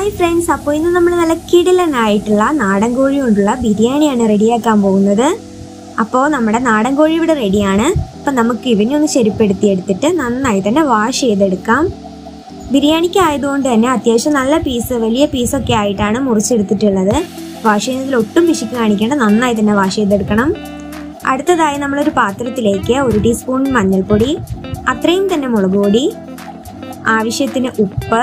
hi friends അപ്പോൾ ഇന്ന് നമ്മൾ നല്ല കിടിലനായിട്ടുള്ള നാടൻ കോഴി കൊണ്ടുള്ള ബിരിയാണിയാണ് റെഡിയാക്കാൻ പോകുന്നത് അപ്പോൾ നമ്മുടെ നാടൻ കോഴി ഇവിടെ റെഡിയാണ് അപ്പോൾ നമുക്ക് ഇവനെ ഒന്ന് ശരിപ്പെടുത്തി എടുത്തിട്ട് നന്നായി തന്നെ വാഷ് ചെയ്തെടുക്കാം ബിരിയാണിക്ക് ആയതുകൊണ്ട് തന്നെ അത്യാവശ്യം നല്ല പീസ് വലിയ പീസൊക്കെ ആയിട്ടാണ് മുറിച്ചെടുത്തിട്ടുള്ളത് വാഷ് ചെയ്യുന്നതിൽ ഒട്ടും പിശുക്ക് കാണിക്കേണ്ട നന്നായി തന്നെ വാഷ് ചെയ്തെടുക്കണം അടുത്തതായി നമ്മളൊരു പാത്രത്തിലേക്ക് ഒരു ടീസ്പൂൺ മഞ്ഞൾപ്പൊടി അത്രയും തന്നെ മുളക് പൊടി ആവശ്യത്തിന് ഉപ്പ്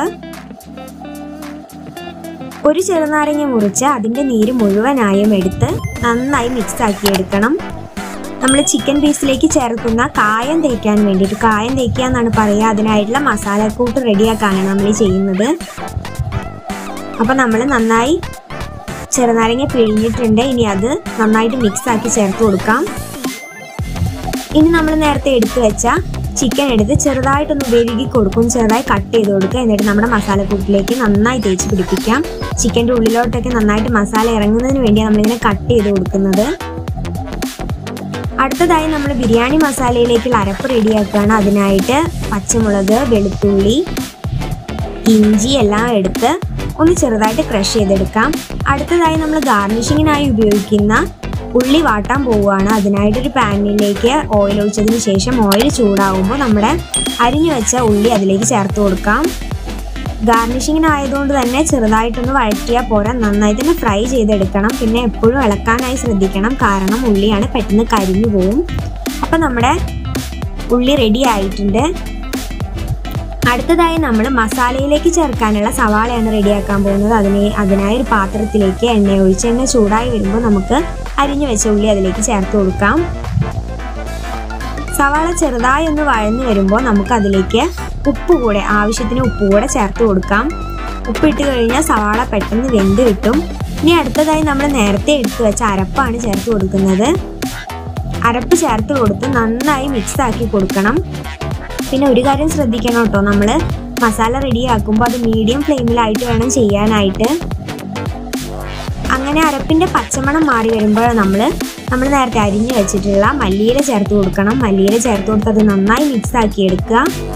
ഒരു ചെറുനാരങ്ങ മുറിച്ച് അതിൻ്റെ നീര് മുഴുവനായും എടുത്ത് നന്നായി മിക്സ് ആക്കി എടുക്കണം നമ്മൾ ചിക്കൻ പീസിലേക്ക് ചേർക്കുന്ന കായം തേക്കാൻ വേണ്ടിയിട്ട് കായം തേക്കുക എന്നാണ് പറയുക അതിനായിട്ടുള്ള മസാലക്കൂട്ട് റെഡിയാക്കാനാണ് നമ്മൾ ഈ ചെയ്യുന്നത് അപ്പം നമ്മൾ നന്നായി ചെറുനാരങ്ങ പിഴിഞ്ഞിട്ടുണ്ട് ഇനി അത് നന്നായിട്ട് മിക്സ് ആക്കി ചേർത്ത് കൊടുക്കാം ഇനി നമ്മൾ നേരത്തെ എടുത്തു വെച്ച ചിക്കൻ എടുത്ത് ചെറുതായിട്ടൊന്ന് വെരുകി കൊടുക്കും ചെറുതായി കട്ട് ചെയ്ത് കൊടുക്കുക എന്നിട്ട് നമ്മുടെ മസാലക്കൂട്ടിലേക്ക് നന്നായി തേച്ച് പിടിപ്പിക്കാം ചിക്കൻ്റെ ഉള്ളിലോട്ടൊക്കെ നന്നായിട്ട് മസാല ഇറങ്ങുന്നതിന് വേണ്ടിയാണ് നമ്മളിങ്ങനെ കട്ട് ചെയ്ത് കൊടുക്കുന്നത് അടുത്തതായി നമ്മൾ ബിരിയാണി മസാലയിലേക്കുള്ള അരപ്പ് റെഡിയാക്കുകയാണ് അതിനായിട്ട് പച്ചമുളക് വെളുത്തുള്ളി ഇഞ്ചി എല്ലാം എടുത്ത് ഒന്ന് ചെറുതായിട്ട് ക്രഷ് ചെയ്തെടുക്കാം അടുത്തതായി നമ്മൾ ഗാർണിഷിങ്ങിനായി ഉപയോഗിക്കുന്ന ഉള്ളി വാട്ടാൻ പോവുകയാണ് അതിനായിട്ടൊരു പാനിലേക്ക് ഓയിൽ ഒഴിച്ചതിന് ശേഷം ഓയിൽ ചൂടാവുമ്പോൾ നമ്മുടെ അരിഞ്ഞു വെച്ച ഉള്ളി അതിലേക്ക് ചേർത്ത് കൊടുക്കാം ഗാർണിഷിങ്ങിനായതുകൊണ്ട് തന്നെ ചെറുതായിട്ടൊന്ന് വഴറ്റിയാൽ പോരാ നന്നായി തന്നെ ഫ്രൈ ചെയ്തെടുക്കണം പിന്നെ എപ്പോഴും ഇളക്കാനായി ശ്രദ്ധിക്കണം കാരണം ഉള്ളിയാണ് പെട്ടെന്ന് കരിഞ്ഞു പോവും അപ്പം നമ്മുടെ ഉള്ളി റെഡി ആയിട്ടുണ്ട് അടുത്തതായി നമ്മൾ മസാലയിലേക്ക് ചേർക്കാനുള്ള സവാളയാണ് റെഡിയാക്കാൻ പോകുന്നത് അതിനെ അതിനായി ഒരു പാത്രത്തിലേക്ക് എണ്ണ ഒഴിച്ച് എണ്ണ ചൂടായി വരുമ്പോൾ നമുക്ക് അരിഞ്ഞു വെച്ച ഉള്ളി അതിലേക്ക് ചേർത്ത് കൊടുക്കാം സവാള ചെറുതായി ഒന്ന് വഴന്നു വരുമ്പോൾ നമുക്ക് അതിലേക്ക് ഉപ്പ് കൂടെ ആവശ്യത്തിന് ഉപ്പ് കൂടെ ചേർത്ത് കൊടുക്കാം ഉപ്പിട്ട് കഴിഞ്ഞാൽ സവാള പെട്ടെന്ന് വെന്ത് കിട്ടും ഇനി അടുത്തതായി നമ്മൾ നേരത്തെ എടുത്തു വെച്ച അരപ്പാണ് ചേർത്ത് കൊടുക്കുന്നത് അരപ്പ് ചേർത്ത് കൊടുത്ത് നന്നായി മിക്സ് ആക്കി കൊടുക്കണം പിന്നെ ഒരു കാര്യം ശ്രദ്ധിക്കണം കേട്ടോ നമ്മൾ മസാല റെഡി ആക്കുമ്പോൾ അത് മീഡിയം ഫ്ലെയിമിലായിട്ട് വേണം ചെയ്യാനായിട്ട് അങ്ങനെ അരപ്പിൻ്റെ പച്ചമണം മാറി വരുമ്പോൾ നമ്മൾ നമ്മൾ നേരത്തെ അരിഞ്ഞു വെച്ചിട്ടുള്ള മല്ലിയില ചേർത്ത് കൊടുക്കണം മല്ലിയില ചേർത്ത് കൊടുത്ത് അത് നന്നായി മിക്സ് ആക്കി എടുക്കുക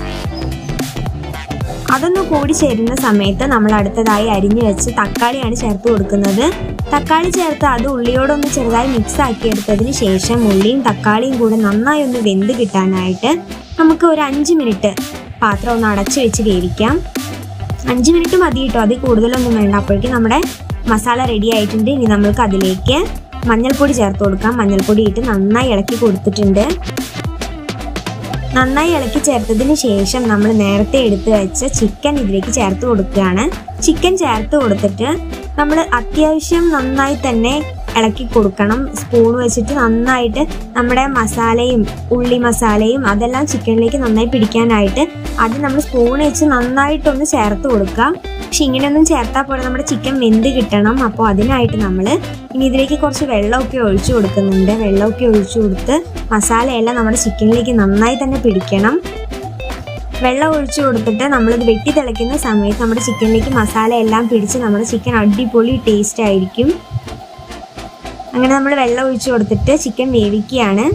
അതൊന്ന് കൂടി ചേരുന്ന സമയത്ത് നമ്മൾ അടുത്തതായി അരിഞ്ഞു വെച്ച് തക്കാളിയാണ് ചേർത്ത് കൊടുക്കുന്നത് തക്കാളി ചേർത്ത് അത് ഉള്ളിയോടൊന്ന് ചെറുതായി മിക്സ് ആക്കി എടുത്തതിന് ശേഷം ഉള്ളിയും തക്കാളിയും കൂടെ നന്നായി ഒന്ന് വെന്ത് കിട്ടാനായിട്ട് നമുക്ക് ഒരു അഞ്ച് മിനിറ്റ് പാത്രം ഒന്ന് അടച്ചു വെച്ച് വേവിക്കാം അഞ്ച് മിനിറ്റ് മതി കേട്ടോ അതിൽ കൂടുതലൊന്നും വേണ്ട അപ്പോഴേക്കും നമ്മുടെ മസാല റെഡി ആയിട്ടുണ്ട് ഇനി നമ്മൾക്ക് അതിലേക്ക് മഞ്ഞൾപ്പൊടി ചേർത്ത് കൊടുക്കാം മഞ്ഞൾപ്പൊടി ഇട്ട് നന്നായി ഇളക്കി കൊടുത്തിട്ടുണ്ട് നന്നായി ഇളക്കി ചേർത്തതിന് ശേഷം നമ്മൾ നേരത്തെ എടുത്തു വെച്ച ചിക്കൻ ഇതിലേക്ക് ചേർത്ത് കൊടുക്കുകയാണ് ചിക്കൻ ചേർത്ത് കൊടുത്തിട്ട് നമ്മൾ അത്യാവശ്യം നന്നായി തന്നെ ഇളക്കി കൊടുക്കണം സ്പൂൺ വെച്ചിട്ട് നന്നായിട്ട് നമ്മുടെ മസാലയും ഉള്ളി മസാലയും അതെല്ലാം ചിക്കനിലേക്ക് നന്നായി പിടിക്കാനായിട്ട് അത് നമ്മൾ സ്പൂൺ വെച്ച് നന്നായിട്ടൊന്ന് ചേർത്ത് കൊടുക്കുക പക്ഷെ ഇങ്ങനെയൊന്നും ചേർത്താൽ പോലെ നമ്മുടെ ചിക്കൻ വെന്ത് കിട്ടണം അപ്പോൾ അതിനായിട്ട് നമ്മൾ ഇനി ഇതിലേക്ക് കുറച്ച് വെള്ളമൊക്കെ ഒഴിച്ചു കൊടുക്കുന്നുണ്ട് വെള്ളമൊക്കെ ഒഴിച്ചു കൊടുത്ത് മസാലയെല്ലാം നമ്മുടെ ചിക്കനിലേക്ക് നന്നായി തന്നെ പിടിക്കണം വെള്ളം ഒഴിച്ചു കൊടുത്തിട്ട് നമ്മളിത് വെട്ടി തിളയ്ക്കുന്ന സമയത്ത് നമ്മുടെ ചിക്കനിലേക്ക് മസാല എല്ലാം പിടിച്ച് നമ്മുടെ ചിക്കൻ അടിപൊളി ടേസ്റ്റ് ആയിരിക്കും അങ്ങനെ നമ്മൾ വെള്ളം ഒഴിച്ചു കൊടുത്തിട്ട് ചിക്കൻ വേവിക്കുകയാണ്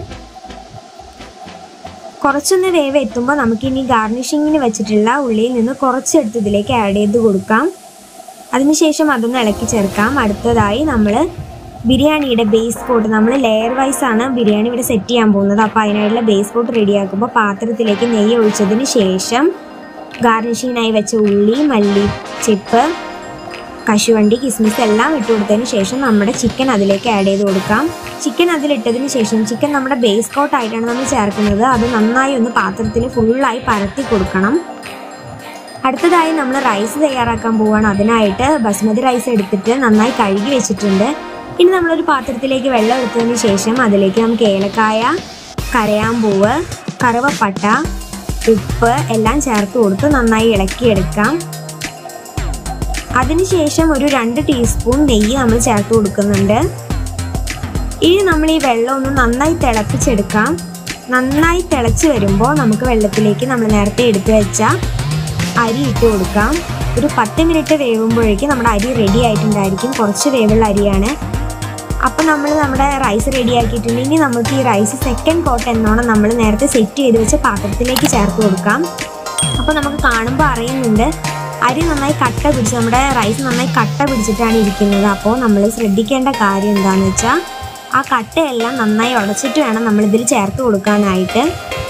കുറച്ചൊന്ന് വേവ് എത്തുമ്പോൾ നമുക്ക് ഇനി ഗാർണിഷിങ്ങിന് വെച്ചിട്ടുള്ള ഉള്ളിയിൽ നിന്ന് കുറച്ചെടുത്ത് ഇതിലേക്ക് ആഡ് ചെയ്ത് കൊടുക്കാം അതിനുശേഷം അതൊന്ന് ഇളക്കി ചേർക്കാം അടുത്തതായി നമ്മൾ ബിരിയാണിയുടെ ബേസ് കോട്ട് നമ്മൾ ലെയർ വൈസ് ആണ് ബിരിയാണി ഇവിടെ സെറ്റ് ചെയ്യാൻ പോകുന്നത് അപ്പോൾ അതിനായിട്ടുള്ള ബേസ് കോട്ട് റെഡിയാക്കുമ്പോൾ പാത്രത്തിലേക്ക് നെയ്യ് ഒഴിച്ചതിന് ശേഷം ഗാർണിഷിങ്ങിനായി വെച്ച ഉള്ളി മല്ലി ചെപ്പ് കശുവണ്ടി കിസ്മിസ് എല്ലാം ഇട്ട് കൊടുത്തതിന് ശേഷം നമ്മുടെ ചിക്കൻ അതിലേക്ക് ആഡ് ചെയ്ത് കൊടുക്കാം ചിക്കൻ അതിലിട്ടതിന് ശേഷം ചിക്കൻ നമ്മുടെ ബേസ് കോട്ട് ആയിട്ടാണ് നമ്മൾ ചേർക്കുന്നത് അത് നന്നായി ഒന്ന് പാത്രത്തിൽ ഫുള്ളായി പരത്തി കൊടുക്കണം അടുത്തതായി നമ്മൾ റൈസ് തയ്യാറാക്കാൻ പോവുകയാണ് അതിനായിട്ട് ബസ്മതി റൈസ് എടുത്തിട്ട് നന്നായി കഴുകി വെച്ചിട്ടുണ്ട് ഇനി നമ്മളൊരു പാത്രത്തിലേക്ക് വെള്ളം എടുത്തതിന് ശേഷം അതിലേക്ക് നമുക്ക് ഏലക്കായ കരയാമ്പൂവ് കറുവപ്പട്ട ഉപ്പ് എല്ലാം ചേർത്ത് കൊടുത്ത് നന്നായി ഇളക്കിയെടുക്കാം അതിനുശേഷം ഒരു രണ്ട് ടീസ്പൂൺ നെയ്യ് നമ്മൾ ചേർത്ത് കൊടുക്കുന്നുണ്ട് ഇനി നമ്മൾ ഈ വെള്ളം ഒന്ന് നന്നായി തിളപ്പിച്ചെടുക്കാം നന്നായി തിളച്ച് വരുമ്പോൾ നമുക്ക് വെള്ളത്തിലേക്ക് നമ്മൾ നേരത്തെ എടുത്തു വെച്ച അരി ഇട്ട് കൊടുക്കാം ഒരു പത്ത് മിനിറ്റ് വേവുമ്പോഴേക്കും നമ്മുടെ അരി റെഡി ആയിട്ടുണ്ടായിരിക്കും കുറച്ച് വേവുള്ള അരിയാണ് അപ്പം നമ്മൾ നമ്മുടെ റൈസ് റെഡി ആക്കിയിട്ടുണ്ട് ഇനി നമുക്ക് ഈ റൈസ് സെക്കൻഡ് കോട്ട് എന്നോണം നമ്മൾ നേരത്തെ സെറ്റ് ചെയ്ത് വെച്ച പാത്രത്തിലേക്ക് ചേർത്ത് കൊടുക്കാം അപ്പോൾ നമുക്ക് കാണുമ്പോൾ അറിയുന്നുണ്ട് അരി നന്നായി കട്ട പിടിച്ച് നമ്മുടെ റൈസ് നന്നായി കട്ട പിടിച്ചിട്ടാണ് ഇരിക്കുന്നത് അപ്പോൾ നമ്മൾ ശ്രദ്ധിക്കേണ്ട കാര്യം എന്താണെന്ന് വെച്ചാൽ ആ കട്ടയെല്ലാം നന്നായി ഉടച്ചിട്ട് വേണം നമ്മളിതിൽ ചേർത്ത് കൊടുക്കാനായിട്ട്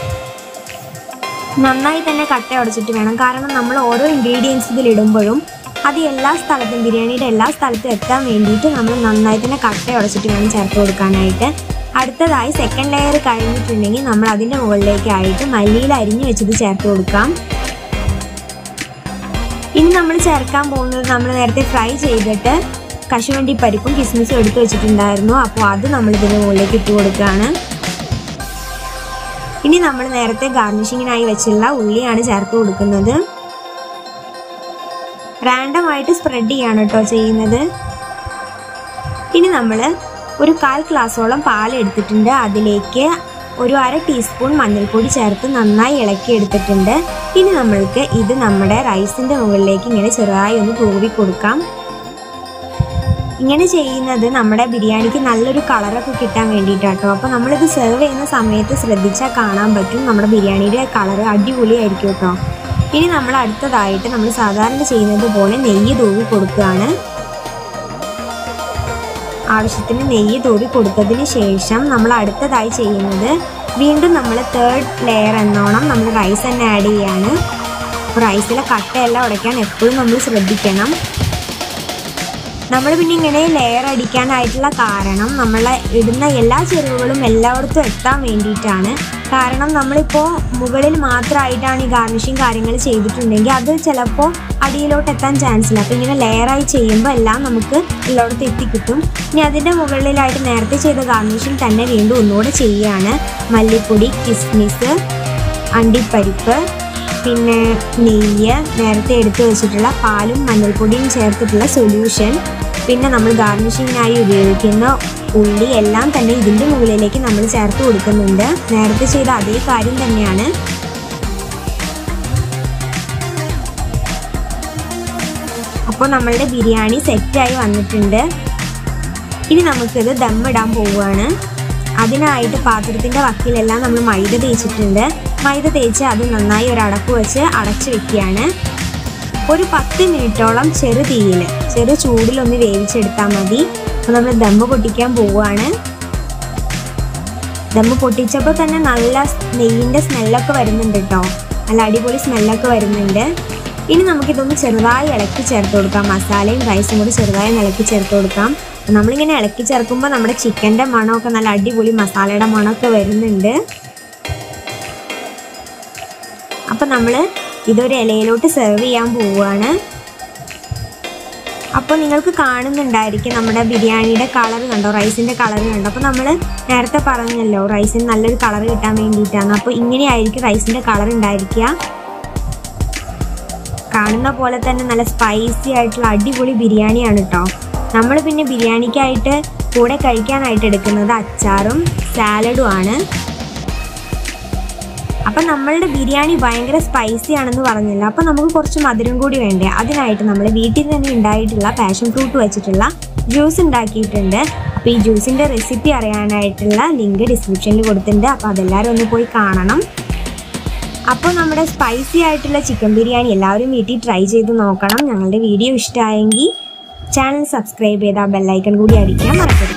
നന്നായി തന്നെ കട്ട ഉടച്ചിട്ട് വേണം കാരണം നമ്മൾ ഓരോ ഇൻഗ്രീഡിയൻസ് ഇതിൽ ഇടുമ്പോഴും അത് എല്ലാ സ്ഥലത്തും ബിരിയാണിയുടെ എല്ലാ സ്ഥലത്തും എത്താൻ വേണ്ടിയിട്ട് നമ്മൾ നന്നായി തന്നെ കട്ട ഉടച്ചിട്ട് വേണം ചേർത്ത് കൊടുക്കാനായിട്ട് അടുത്തതായി സെക്കൻഡ് ലെയർ കഴിഞ്ഞിട്ടുണ്ടെങ്കിൽ നമ്മൾ അതിൻ്റെ മുകളിലേക്കായിട്ട് മല്ലിയിൽ അരിഞ്ഞു വെച്ചത് ചേർത്ത് കൊടുക്കാം ഇനി നമ്മൾ ചേർക്കാൻ പോകുന്നത് നമ്മൾ നേരത്തെ ഫ്രൈ ചെയ്തിട്ട് കശുവണ്ടി പരിപ്പും കിസ്മിസും എടുത്തു വെച്ചിട്ടുണ്ടായിരുന്നു അപ്പോൾ അത് നമ്മൾ ഇതിന് മുകളിലേക്ക് ഇട്ട് കൊടുക്കുകയാണ് ഇനി നമ്മൾ നേരത്തെ ഗാർണിഷിങ്ങിനായി വെച്ചുള്ള ഉള്ളിയാണ് ചേർത്ത് കൊടുക്കുന്നത് റാൻഡം ആയിട്ട് സ്പ്രെഡ് ചെയ്യാണ് കേട്ടോ ചെയ്യുന്നത് ഇനി നമ്മൾ ഒരു കാൽ ഗ്ലാസോളം പാൽ എടുത്തിട്ടുണ്ട് അതിലേക്ക് ഒരു അര ടീസ്പൂൺ മഞ്ഞൾപ്പൊടി ചേർത്ത് നന്നായി ഇളക്കി എടുത്തിട്ടുണ്ട് ഇനി നമ്മൾക്ക് ഇത് നമ്മുടെ റൈസിന്റെ മുകളിലേക്ക് ഇങ്ങനെ ചെറുതായി ഒന്ന് തൂവി കൊടുക്കാം ഇങ്ങനെ ചെയ്യുന്നത് നമ്മുടെ ബിരിയാണിക്ക് നല്ലൊരു കളറൊക്കെ കിട്ടാൻ വേണ്ടിയിട്ടാട്ടോ അപ്പോൾ നമ്മളിത് സെർവ് ചെയ്യുന്ന സമയത്ത് ശ്രദ്ധിച്ചാൽ കാണാൻ പറ്റും നമ്മുടെ ബിരിയാണിയുടെ കളർ അടിപൊളിയായിരിക്കും കേട്ടോ ഇനി നമ്മൾ അടുത്തതായിട്ട് നമ്മൾ സാധാരണ ചെയ്യുന്നത് പോലെ നെയ്യ് തൂവി കൊടുക്കുകയാണ് ആവശ്യത്തിന് നെയ്യ് തൂവി കൊടുത്തതിന് ശേഷം നമ്മൾ അടുത്തതായി ചെയ്യുന്നത് വീണ്ടും നമ്മൾ തേർഡ് ലെയർ എന്നോണം നമ്മൾ റൈസ് തന്നെ ആഡ് ചെയ്യാണ് റൈസിലെ കട്ടയെല്ലാം ഉടയ്ക്കാൻ എപ്പോഴും നമ്മൾ ശ്രദ്ധിക്കണം നമ്മൾ പിന്നെ ഇങ്ങനെ ലെയർ അടിക്കാനായിട്ടുള്ള കാരണം നമ്മൾ ഇടുന്ന എല്ലാ ചേരുവകളും എല്ലായിടത്തും എത്താൻ വേണ്ടിയിട്ടാണ് കാരണം നമ്മളിപ്പോൾ മുകളിൽ മാത്രമായിട്ടാണ് ഈ ഗാർണിഷിങ് കാര്യങ്ങൾ ചെയ്തിട്ടുണ്ടെങ്കിൽ അത് ചിലപ്പോൾ അടിയിലോട്ട് എത്താൻ ചാൻസ് ഇല്ല അപ്പോൾ ഇങ്ങനെ ലെയറായി ചെയ്യുമ്പോൾ എല്ലാം നമുക്ക് എല്ലായിടത്തും എത്തിക്കിട്ടും ഇനി അതിൻ്റെ മുകളിലായിട്ട് നേരത്തെ ചെയ്ത ഗാർണിഷിങ് തന്നെ വീണ്ടും ഒന്നുകൂടെ ചെയ്യുകയാണ് മല്ലിപ്പൊടി കിസ്മിസ് അണ്ടിപ്പരിപ്പ് പിന്നെ നെയ്യ് നേരത്തെ എടുത്തു വെച്ചിട്ടുള്ള പാലും മഞ്ഞൾപ്പൊടിയും ചേർത്തിട്ടുള്ള സൊല്യൂഷൻ പിന്നെ നമ്മൾ ഗാർണിഷിങ്ങിനായി ഉപയോഗിക്കുന്ന ഉള്ളി എല്ലാം തന്നെ ഇതിൻ്റെ മുകളിലേക്ക് നമ്മൾ ചേർത്ത് കൊടുക്കുന്നുണ്ട് നേരത്തെ ചെയ്ത അതേ കാര്യം തന്നെയാണ് അപ്പോൾ നമ്മളുടെ ബിരിയാണി സെറ്റായി വന്നിട്ടുണ്ട് ഇനി നമുക്കിത് ദമ്മിടാൻ പോവുകയാണ് അതിനായിട്ട് പാത്രത്തിൻ്റെ വക്കിലെല്ലാം നമ്മൾ മൈദ തേച്ചിട്ടുണ്ട് മൈദ തേച്ച് അത് നന്നായി ഒരു അടപ്പ് വെച്ച് അടച്ചു വെക്കുകയാണ് ഒരു പത്ത് മിനിറ്റോളം ചെറു തീയിൽ ചെറു ചൂടിലൊന്ന് വേവിച്ചെടുത്താൽ മതി അപ്പോൾ നമ്മൾ ദമ്മ് പൊട്ടിക്കാൻ പോവുകയാണ് ദമ്മ് പൊട്ടിച്ചപ്പോൾ തന്നെ നല്ല നെയ്യിൻ്റെ സ്മെല്ലൊക്കെ വരുന്നുണ്ട് കേട്ടോ നല്ല അടിപൊളി സ്മെല്ലൊക്കെ വരുന്നുണ്ട് ഇനി നമുക്കിതൊന്ന് ചെറുതായി ഇളക്കി ചേർത്ത് കൊടുക്കാം മസാലയും റൈസും കൂടി ചെറുതായി ഇളക്കി ചേർത്ത് കൊടുക്കാം നമ്മളിങ്ങനെ ഇളക്കി ചേർക്കുമ്പോൾ നമ്മുടെ ചിക്കൻ്റെ മണമൊക്കെ നല്ല അടിപൊളി മസാലയുടെ മണമൊക്കെ വരുന്നുണ്ട് അപ്പം നമ്മൾ ഇതൊരു ഇലയിലോട്ട് സെർവ് ചെയ്യാൻ പോവുകയാണ് അപ്പോൾ നിങ്ങൾക്ക് കാണുന്നുണ്ടായിരിക്കും നമ്മുടെ ബിരിയാണിയുടെ കളർ കണ്ടോ റൈസിൻ്റെ കളർ കണ്ടോ അപ്പോൾ നമ്മൾ നേരത്തെ പറഞ്ഞല്ലോ റൈസിന് നല്ലൊരു കളർ കിട്ടാൻ വേണ്ടിയിട്ടാണ് അപ്പോൾ ഇങ്ങനെയായിരിക്കും റൈസിൻ്റെ കളർ ഉണ്ടായിരിക്കുക കാണുന്ന പോലെ തന്നെ നല്ല സ്പൈസി ആയിട്ടുള്ള അടിപൊളി ബിരിയാണിയാണ് കേട്ടോ നമ്മൾ പിന്നെ ബിരിയാണിക്കായിട്ട് കൂടെ കഴിക്കാനായിട്ട് എടുക്കുന്നത് അച്ചാറും സാലഡും ആണ് അപ്പം നമ്മളുടെ ബിരിയാണി ഭയങ്കര സ്പൈസി ആണെന്ന് പറഞ്ഞില്ല അപ്പം നമുക്ക് കുറച്ച് മധുരം കൂടി വേണ്ടേ അതിനായിട്ട് നമ്മൾ വീട്ടിൽ തന്നെ ഉണ്ടായിട്ടുള്ള പാഷൻ ഫ്രൂട്ട് വെച്ചിട്ടുള്ള ജ്യൂസ് ഉണ്ടാക്കിയിട്ടുണ്ട് അപ്പോൾ ഈ ജ്യൂസിൻ്റെ റെസിപ്പി അറിയാനായിട്ടുള്ള ലിങ്ക് ഡിസ്ക്രിപ്ഷനിൽ കൊടുത്തിട്ടുണ്ട് അപ്പോൾ അതെല്ലാവരും ഒന്ന് പോയി കാണണം അപ്പോൾ നമ്മുടെ സ്പൈസി ആയിട്ടുള്ള ചിക്കൻ ബിരിയാണി എല്ലാവരും വീട്ടിൽ ട്രൈ ചെയ്ത് നോക്കണം ഞങ്ങളുടെ വീഡിയോ ഇഷ്ടമായെങ്കിൽ ചാനൽ സബ്സ്ക്രൈബ് ചെയ്താൽ ബെല്ലൈക്കൺ കൂടി അടിക്കാൻ മറക്കരുത്